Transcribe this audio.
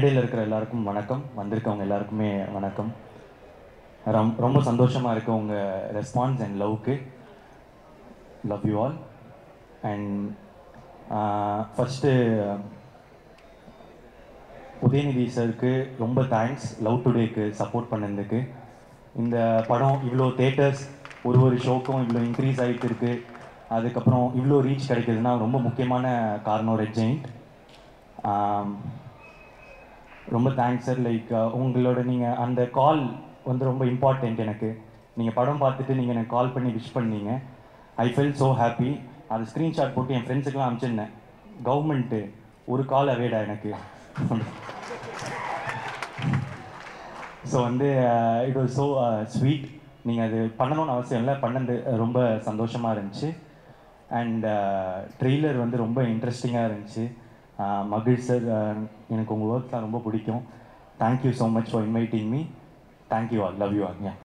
மேடையில் இருக்கிற எல்லாருக்கும் வணக்கம் வந்திருக்கவங்க எல்லாருக்குமே வணக்கம் ரொம் ரொம்ப சந்தோஷமாக இருக்கு உங்கள் ரெஸ்பான்ஸ் அண்ட் லவ்க்கு love you all and first Udhayanidhi சருக்கு ரொம்ப தேங்க்ஸ் லவ் டுடேக்கு சப்போர்ட் பண்ணதுக்கு இந்த படம் இவ்வளோ தேட்டர்ஸ் ஒரு ஒரு ஷோக்கும் இவ்வளோ இன்க்ரீஸ் ஆகிட்டு இருக்கு அதுக்கப்புறம் இவ்வளோ ரீச் கிடைக்குதுன்னா ரொம்ப முக்கியமான காரணம் ரெட் ஜெயிண்ட் ரொம்ப தேங்க்ஸ் சார் லைக் உங்களோட நீங்கள் அந்த கால் வந்து ரொம்ப இம்பார்ட்டண்ட் எனக்கு நீங்கள் படம் பார்த்துட்டு நீங்கள் எனக்கு கால் பண்ணி விஷ் பண்ணீங்க ஐ ஃபெல் ஸோ ஹாப்பி அது ஸ்க்ரீன்ஷாட் போட்டு என் ஃப்ரெண்ட்ஸுக்கெலாம் அனுப்பிச்சிருந்தேன் கவர்மெண்ட்டு ஒரு கால் அவேடா எனக்கு ஸோ வந்து இட் வாஸ் ஸோ ஸ்வீட் நீங்கள் அது பண்ணணும்னு அவசியம் இல்லை பண்ணது ரொம்ப சந்தோஷமாக இருந்துச்சு அண்ட் ட்ரெய்லர் வந்து ரொம்ப இன்ட்ரெஸ்டிங்காக இருந்துச்சு Uh, மகிழ் சார் எனக்கு உங்கள் ஒர்க்லாம் ரொம்ப பிடிக்கும் thank you so much for inviting me thank you all love you all yeah